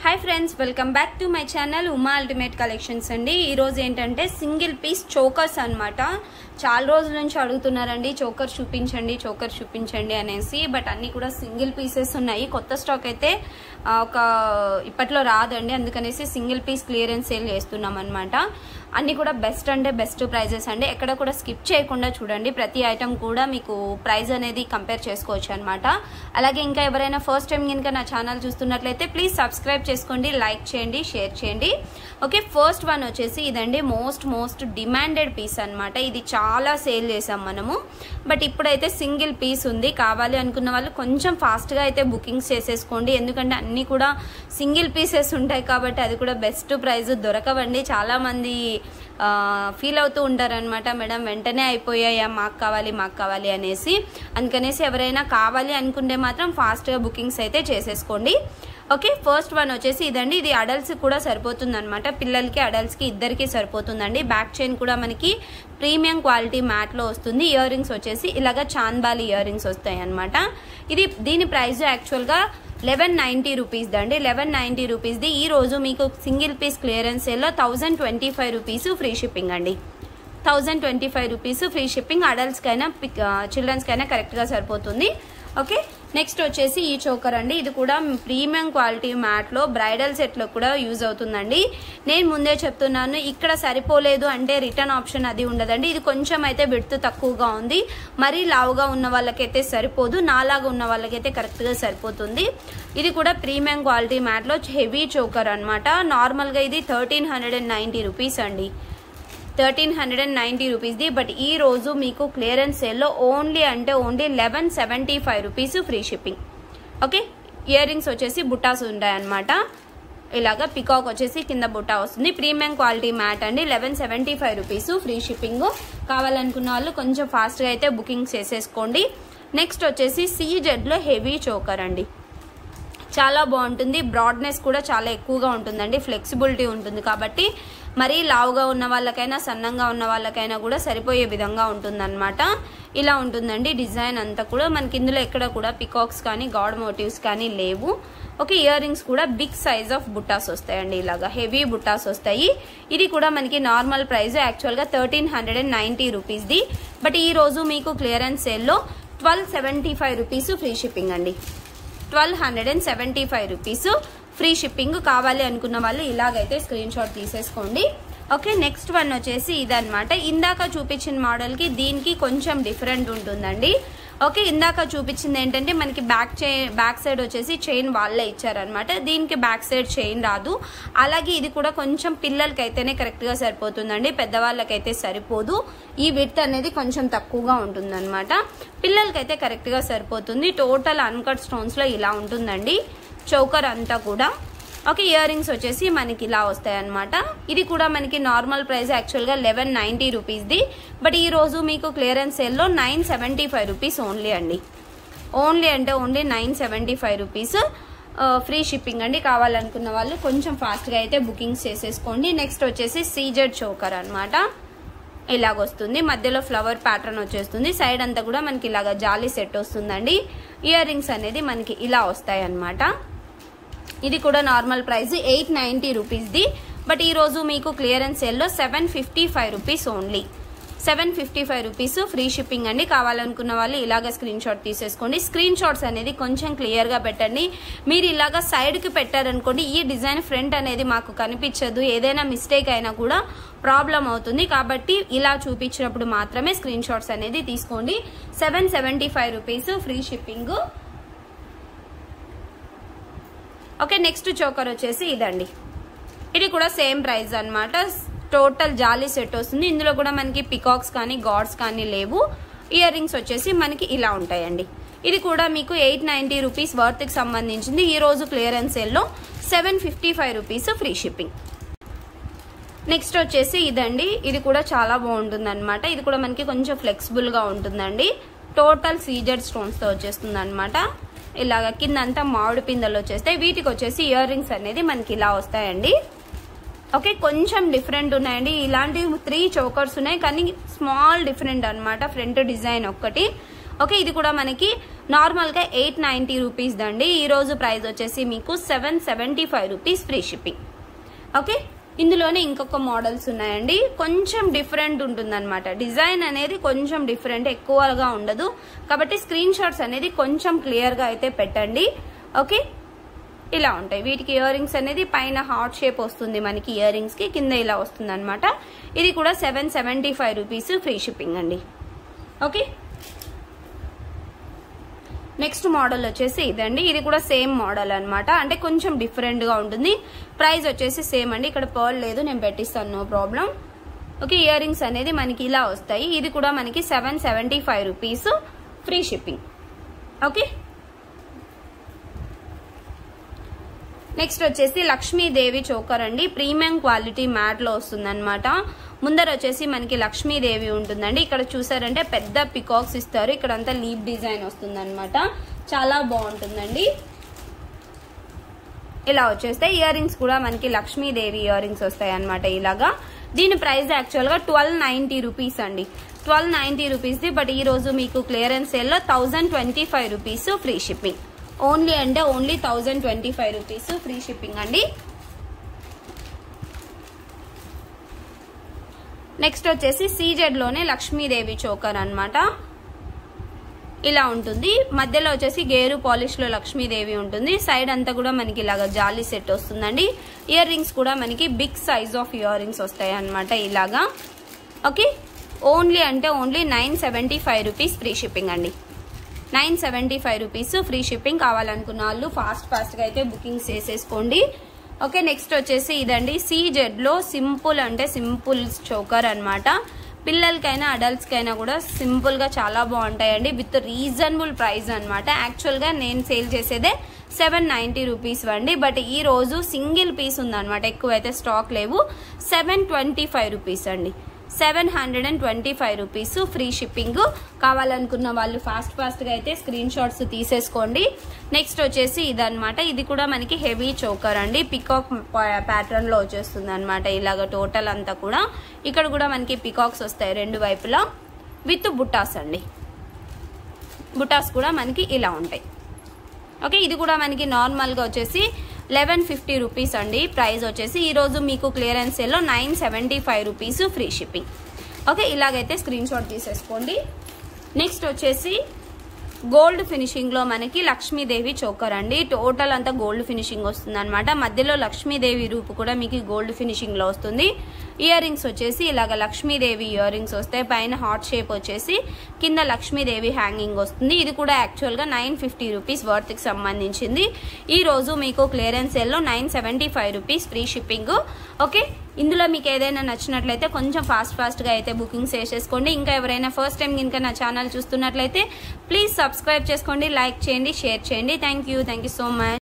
hi friends welcome back to my channel Uma ultimate collections అండి ఈరోజు ఏంటంటే సింగిల్ పీస్ చోకర్స్ అన్నమాట చాలా రోజుల నుంచి అడుగుతున్నారండి చోకర్ చూపించండి చోకర్ చూపించండి అనేసి బట్ అన్ని కూడా సింగిల్ పీసెస్ ఉన్నాయి కొత్త స్టాక్ అయితే ఆ, ఒక ఇప్పట్లో రాదండి అందుకనేసి సింగిల్ పీస్ క్లియరెన్స్ సేల్ చేస్తున్నాం అనమాట అన్ని కూడా బెస్ట్ అంటే బెస్ట్ ప్రైజెస్ అండి ఎక్కడ కూడా స్కిప్ చేయకుండా చూడండి ప్రతి ఐటమ్ కూడా మీకు ప్రైస్ అనేది కంపేర్ చేసుకోవచ్చు అనమాట అలాగే ఇంకా ఎవరైనా ఫస్ట్ టైం కనుక నా ఛానల్ చూస్తున్నట్లయితే ప్లీజ్ సబ్స్క్రైబ్ చేసుకోండి లైక్ చేయండి షేర్ చేయండి ఓకే ఫస్ట్ వన్ వచ్చేసి ఇదండి మోస్ట్ మోస్ట్ డిమాండెడ్ పీస్ అన్నమాట ఇది చాలా సేల్ చేసాం మనము బట్ ఇప్పుడైతే సింగిల్ పీస్ ఉంది కావాలి అనుకున్న వాళ్ళు కొంచెం ఫాస్ట్గా అయితే బుకింగ్స్ చేసేసుకోండి ఎందుకంటే అన్నీ కూడా సింగిల్ పీసెస్ ఉంటాయి కాబట్టి అది కూడా బెస్ట్ ప్రైస్ దొరకవండి చాలామంది ఫీల్ అవుతూ ఉంటారనమాట మేడం వెంటనే అయిపోయాయా మాకు కావాలి మాకు కావాలి అనేసి అందుకనేసి ఎవరైనా కావాలి అనుకుంటే మాత్రం ఫాస్ట్గా బుకింగ్స్ అయితే చేసేసుకోండి ఓకే ఫస్ట్ వన్ వచ్చేసి ఇదండి ఇది అడల్ట్స్ కూడా సరిపోతుంది అనమాట పిల్లలకి అడల్ట్స్కి ఇద్దరికి సరిపోతుందండి బ్యాక్ చైన్ కూడా మనకి ప్రీమియం క్వాలిటీ మ్యాట్లో వస్తుంది ఇయర్ రింగ్స్ వచ్చేసి ఇలాగ చాందాలి ఇయర్ రింగ్స్ వస్తాయి అనమాట ఇది దీని ప్రైస్ యాక్చువల్గా లెవెన్ నైంటీ రూపీస్ దండి లెవెన్ నైంటీ రూపీస్ది ఈ రోజు మీకు సింగిల్ పీస్ క్లియరెన్స్ సేల్లో thousand twenty five rupees free shipping అండి thousand twenty five rupees free shipping అడల్ట్స్కైనా చిల్డ్రన్స్కైనా కరెక్ట్గా సరిపోతుంది ఓకే నెక్స్ట్ వచ్చేసి ఈ చోకర్ అండి ఇది కూడా ప్రీమియం క్వాలిటీ మ్యాట్లో బ్రైడల్ సెట్లో కూడా యూజ్ అవుతుందండి నేను ముందే చెప్తున్నాను ఇక్కడ సరిపోలేదు అంటే రిటర్న్ ఆప్షన్ అది ఉండదండి ఇది కొంచెం అయితే విడుతు తక్కువగా ఉంది మరీ లావుగా ఉన్న వాళ్ళకైతే సరిపోదు నాలాగా ఉన్న వాళ్ళకైతే కరెక్ట్గా సరిపోతుంది ఇది కూడా ప్రీమియం క్వాలిటీ మ్యాట్లో హెవీ చోకర్ అనమాట నార్మల్గా ఇది thirteen hundred and ninety rupees అండి థర్టీన్ హండ్రెడ్ అండ్ నైంటీ రూపీస్ది బట్ ఈ రోజు మీకు క్లియరెన్స్ సేల్లో ఓన్లీ అంటే only eleven seventy five rupees free shipping okay ear rings వచ్చేసి బుట్టాస్ ఉంటాయన్నమాట ఇలాగా పికాక్ వచ్చేసి కింద బుట్టా వస్తుంది ప్రీమియం క్వాలిటీ మ్యాట్ అండి eleven seventy five rupees free shipping కావాలనుకున్న వాళ్ళు కొంచెం ఫాస్ట్గా అయితే బుకింగ్ చేసేసుకోండి నెక్స్ట్ వచ్చేసి సీజెడ్లో హెవీ చోకర్ అండి చాలా బాగుంటుంది బ్రాడ్నెస్ కూడా చాలా ఎక్కువగా ఉంటుందండి ఫ్లెక్సిబిలిటీ ఉంటుంది కాబట్టి మరీ లావుగా ఉన్న వాళ్ళకైనా సన్నంగా ఉన్న వాళ్ళకైనా కూడా సరిపోయే విధంగా ఉంటుందన్నమాట ఇలా ఉంటుందండి డిజైన్ అంతా కూడా మనకి ఇందులో ఎక్కడ కూడా పికాక్స్ కానీ గాడ్ మోటివ్స్ కానీ లేవు ఓకే ఇయర్ రింగ్స్ కూడా బిగ్ సైజ్ ఆఫ్ బుట్టాస్ వస్తాయండి ఇలాగా హెవీ బుట్టాస్ వస్తాయి ఇది కూడా మనకి నార్మల్ ప్రైస్ యాక్చువల్గా థర్టీన్ హండ్రెడ్ అండ్ నైంటీ రూపీస్ది బట్ ఈ రోజు మీకు క్లియరెన్స్ సేల్లో twelve seventy five rupees free shipping అండి twelve hundred and seventy five rupees free shipping కావాలి అనుకున్న వాళ్ళు ఇలాగైతే స్క్రీన్ షాట్ తీసేసుకోండి ఓకే నెక్స్ట్ వన్ వచ్చేసి ఇదనమాట ఇందాక చూపించిన మోడల్కి దీనికి కొంచెం డిఫరెంట్ ఉంటుందండి ఓకే ఇందాక చూపించింది ఏంటంటే మనకి బ్యాక్ చై బ్యాక్ సైడ్ వచ్చేసి చైన్ వాళ్ళే ఇచ్చారనమాట దీనికి బ్యాక్ సైడ్ చైన్ రాదు అలాగే ఇది కూడా కొంచెం పిల్లలకి అయితేనే కరెక్ట్గా సరిపోతుందండి పెద్దవాళ్ళకైతే సరిపోదు ఈ విత్ అనేది కొంచెం తక్కువగా ఉంటుందన్నమాట పిల్లలకైతే కరెక్ట్గా సరిపోతుంది టోటల్ అన్కట్ స్టోన్స్లో ఇలా ఉంటుందండి చౌకర్ అంతా కూడా ఓకే ఇయర్ రింగ్స్ వచ్చేసి మనకి ఇలా వస్తాయి అనమాట ఇది కూడా మనకి నార్మల్ ప్రైస్ యాక్చువల్గా లెవెన్ నైంటీ రూపీస్ది బట్ ఈ రోజు మీకు క్లియరెన్స్ సేల్లో nine seventy five rupees only అండి ఓన్లీ అంటే only nine seventy five rupees free shipping అండి కావాలనుకున్న వాళ్ళు కొంచెం ఫాస్ట్గా అయితే బుకింగ్స్ చేసేసుకోండి నెక్స్ట్ వచ్చేసి సీజెడ్ చోకర్ అనమాట ఇలాగొస్తుంది మధ్యలో ఫ్లవర్ ప్యాటర్న్ వచ్చేస్తుంది సైడ్ అంతా కూడా మనకి ఇలాగ జాలీ సెట్ వస్తుందండి ఇయర్ రింగ్స్ అనేది మనకి ఇలా వస్తాయి అన్నమాట ఇది కూడా నార్మల్ ప్రైస్ ఎయిట్ నైంటీ రూపీస్ది బట్ ఈ రోజు మీకు క్లియరెన్స్ సేల్లో seven fifty five rupees only seven fifty five rupees free shipping అండి కావాలనుకున్న వాళ్ళు ఇలాగ స్క్రీన్ షాట్ తీసేసుకోండి స్క్రీన్ షాట్స్ అనేది కొంచెం క్లియర్గా పెట్టండి మీరు ఇలాగ సైడ్కి పెట్టారనుకోండి ఈ డిజైన్ ఫ్రంట్ అనేది మాకు కనిపించదు ఏదైనా మిస్టేక్ అయినా కూడా ప్రాబ్లం అవుతుంది కాబట్టి ఇలా చూపించినప్పుడు మాత్రమే స్క్రీన్ షాట్స్ అనేది తీసుకోండి seven seventy five rupees free shipping okay next choker వచ్చేసి ఇదండి ఇది కూడా సేమ్ ప్రైస్ అన్నమాట టోటల్ జాలీ సెట్ వస్తుంది ఇందులో కూడా మనకి పికాక్స్ కానీ గాడ్స్ కానీ లేవు ఇయర్ రింగ్స్ వచ్చేసి మనకి ఇలా ఉంటాయండి ఇది కూడా మీకు ఎయిట్ నైంటీ రూపీస్ వర్త్కి సంబంధించింది ఈ రోజు క్లియరెన్స్ సేల్లో seven fifty five rupees free shipping next వచ్చేసి ఇదండి ఇది కూడా చాలా బాగుంటుంది అనమాట ఇది కూడా మనకి కొంచెం ఫ్లెక్సిబుల్గా ఉంటుందండి టోటల్ సీజెడ్ స్టోన్స్తో వచ్చేస్తుంది అనమాట ఇలాగ కింద అంతా మామిడి పిందెలు వచ్చేస్తాయి వీటికి వచ్చేసి ఇయర్ రింగ్స్ అనేది మనకి ఇలా వస్తాయండి ఓకే కొంచెం డిఫరెంట్ ఉన్నాయండి ఇలాంటి త్రీ చోకర్స్ ఉన్నాయి కానీ స్మాల్ డిఫరెంట్ అనమాట ఫ్రంట్ డిజైన్ ఒక్కటి ఓకే ఇది కూడా మనకి నార్మల్గా ఎయిట్ నైంటీ రూపీస్ దండి ఈరోజు ప్రైస్ వచ్చేసి మీకు seven seventy five rupees free shipping okay ఇందులోనే ఇంకొక మోడల్స్ ఉన్నాయండి కొంచెం డిఫరెంట్ ఉంటుందన్నమాట డిజైన్ అనేది కొంచెం డిఫరెంట్ ఎక్కువగా ఉండదు కాబట్టి స్క్రీన్ షాట్స్ అనేది కొంచెం క్లియర్గా అయితే పెట్టండి ఓకే ఇలా ఉంటాయి వీటికి ఇయర్ రింగ్స్ అనేది పైన హార్ట్ షేప్ వస్తుంది మనకి ఇయర్ రింగ్స్ కి కింద ఇలా వస్తుంది అనమాట ఇది కూడా seven seventy five rupees free shipping అండి ఓకే నెక్స్ట్ మోడల్ వచ్చేసి ఇదండి ఇది కూడా సేమ్ మోడల్ అనమాట అంటే కొంచెం డిఫరెంట్ గా ఉంటుంది ప్రైస్ వచ్చేసి సేమ్ అండి ఇక్కడ పర్ల్ లేదు నేను పెట్టిస్తాను no problem okay ear rings అనేది మనకి ఇలా వస్తాయి ఇది కూడా మనకి seven seventy five rupees free shipping okay next వచ్చేసి లక్ష్మీదేవి చోకర్ అండి ప్రీమియం క్వాలిటీ మ్యాట్ లో వస్తుందన్నమాట ముందర వచ్చేసి మనకి లక్ష్మీదేవి ఉంటుందండి ఇక్కడ చూసారంటే పెద్ద పికాక్స్ ఇస్తారు ఇక్కడ అంతా లీప్ డిజైన్ వస్తుందన్నమాట చాలా బాగుంటుందండి ఇలా వచ్చేస్తే ఇయర్ రింగ్స్ కూడా మనకి లక్ష్మీదేవి ఇయర్ రింగ్స్ వస్తాయి అనమాట ఇలాగా దీని ప్రైస్ యాక్చువల్ గా ట్వెల్వ్ నైన్టీ రూపీస్ అండి ట్వెల్వ్ నైన్టీ రూపీస్ ది బట్ ఈ రోజు మీకు క్లియరెన్స్ సేల్ లో thousand twenty five rupees free shipping only అంటే only thousand twenty five rupees free shipping అండి నెక్స్ట్ వచ్చేసి సీజెడ్ లోనే లక్ష్మీదేవి చోకర్ అన్నమాట ఇలా ఉంటుంది మధ్యలో వచ్చేసి గేరు పాలిష్ లో లక్ష్మీదేవి ఉంటుంది సైడ్ అంతా కూడా మనకి ఇలాగ జాలీ సెట్ వస్తుందండి ఇయర్ రింగ్స్ కూడా మనకి big size of ear rings వస్తాయి అనమాట ఇలాగా ఓకే ఓన్లీ అంటే only nine seventy five rupees free shipping అండి nine seventy five rupees free shipping కావాలనుకున్న వాళ్ళు ఫాస్ట్ ఫాస్ట్గా అయితే బుకింగ్స్ చేసేసుకోండి ఓకే నెక్స్ట్ వచ్చేసి ఇదండి సీజెడ్లో సింపుల్ అంటే సింపుల్ చోకర్ అనమాట పిల్లలకైనా అడల్ట్స్కైనా కూడా సింపుల్గా చాలా బాగుంటాయండి విత్ రీజనబుల్ ప్రైస్ అనమాట యాక్చువల్గా నేను సేల్ చేసేదే సెవెన్ నైంటీ రూపీస్ అండి బట్ ఈ రోజు సింగిల్ పీస్ ఉందన్నమాట ఎక్కువైతే స్టాక్ లేవు సెవెన్ ట్వంటీ ఫైవ్ రూపీస్ అండి seven hundred and twenty five rupees free shipping కావాలనుకున్న వాళ్ళు ఫాస్ట్ ఫాస్ట్గా అయితే స్క్రీన్ షాట్స్ తీసేసుకోండి నెక్స్ట్ వచ్చేసి ఇదనమాట ఇది కూడా మనకి హెవీ చోకర్ అండి పికాక్ ప్యాటర్న్లో వచ్చేస్తుంది అనమాట ఇలాగ టోటల్ అంతా కూడా ఇక్కడ కూడా మనకి పికాక్స్ వస్తాయి రెండు వైపులా విత్ బుట్టాస్ అండి బుటాస్ కూడా మనకి ఇలా ఉంటాయి ఓకే ఇది కూడా మనకి నార్మల్గా వచ్చేసి లెవెన్ ఫిఫ్టీ రూపీస్ అండి ప్రైస్ వచ్చేసి ఈరోజు మీకు క్లియరెన్స్ సేల్లో nine seventy five rupees free shipping okay ఇలాగైతే స్క్రీన్ షాట్ తీసేసుకోండి నెక్స్ట్ వచ్చేసి గోల్డ్ ఫినిషింగ్ లో మనకి లక్ష్మీదేవి చోకర్ అండి టోటల్ అంతా గోల్డ్ ఫినిషింగ్ వస్తుంది అనమాట మధ్యలో లక్ష్మీదేవి రూపు కూడా మీకు గోల్డ్ ఫినిషింగ్ లో వస్తుంది ఇయర్ రింగ్స్ వచ్చేసి ఇలాగ లక్ష్మీదేవి ఇయర్ రింగ్స్ వస్తాయి పైన హార్ట్ షేప్ వచ్చేసి కింద లక్ష్మీదేవి హ్యాంగింగ్ వస్తుంది ఇది కూడా యాక్చువల్ గా నైన్ ఫిఫ్టీ రూపీస్ వర్త్ కి సంబంధించింది ఈ రోజు మీకు క్లియరెన్స్ సేల్ లో nine seventy five rupees free shipping okay ఇందులో మీకు ఏదైనా నచ్చినట్లయితే కొంచెం ఫాస్ట్ ఫాస్ట్గా అయితే బుకింగ్స్ చేసేసుకోండి ఇంకా ఎవరైనా ఫస్ట్ టైం కనుక నా ఛానల్ చూస్తున్నట్లయితే ప్లీజ్ సబ్స్క్రైబ్ చేసుకోండి లైక్ చేయండి షేర్ చేయండి thank you thank you so much